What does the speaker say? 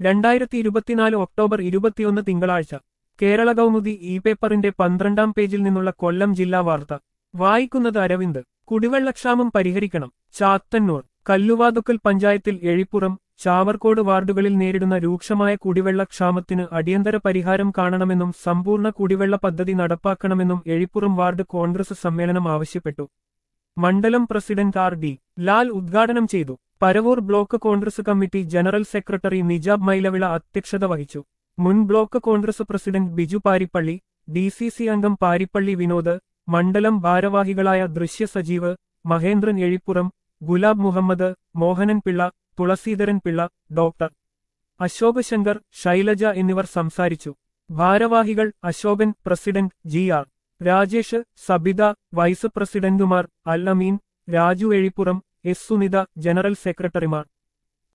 രണ്ടായിരത്തി ഇരുപത്തിനാല് ഒക്ടോബർ ഇരുപത്തിയൊന്ന് തിങ്കളാഴ്ച കേരള കൗമുദി ഇ പേപ്പറിന്റെ പന്ത്രണ്ടാം പേജിൽ നിന്നുള്ള കൊല്ലം ജില്ലാ വാർത്ത വായിക്കുന്നത് അരവിന്ദ് കുടിവെള്ളക്ഷാമം പരിഹരിക്കണം ചാത്തന്നൂർ കല്ലുവാതുക്കൽ പഞ്ചായത്തിൽ എഴിപ്പുറം ചാവർക്കോട് വാർഡുകളിൽ നേരിടുന്ന രൂക്ഷമായ കുടിവെള്ളക്ഷാമത്തിന് അടിയന്തര പരിഹാരം കാണണമെന്നും സമ്പൂർണ്ണ കുടിവെള്ള പദ്ധതി നടപ്പാക്കണമെന്നും എഴിപ്പുറം വാർഡ് കോൺഗ്രസ് സമ്മേളനം ആവശ്യപ്പെട്ടു മണ്ഡലം പ്രസിഡന്റ് ആർ ഡി ലാൽ ഉദ്ഘാടനം ചെയ്തു Paravur block Congress committee general secretary Nijab Mylavila അധ്യക്ഷത വഹിച്ചു മുൻ block Congress president Biju Parippally D C C അംഗം പാരിപ്പള്ളി വിനോദ് മണ്ഡലം ഭാരവാഹികളായ ദൃശ്യ സജീവ് മഹേന്ദ്രൻ എഴിപ്പുറം ഗുലാബ് മുഹമ്മദ് മോഹനൻ പിള്ള തുളസീധരൻ പിള്ള ഡോക്ടർ അശോക് ശങ്കർ ശൈലജ എന്നിവർ സംസാരിച്ചു ഭാരവാഹികൾ Asokan president G R Rajesh Sabitha vice പ്രസിഡന്റുമാർ അൽ അമീൻ രാജു എഴിപ്പുറം എസ് സുനിത ജനറൽ സെക്രട്ടറിമാർ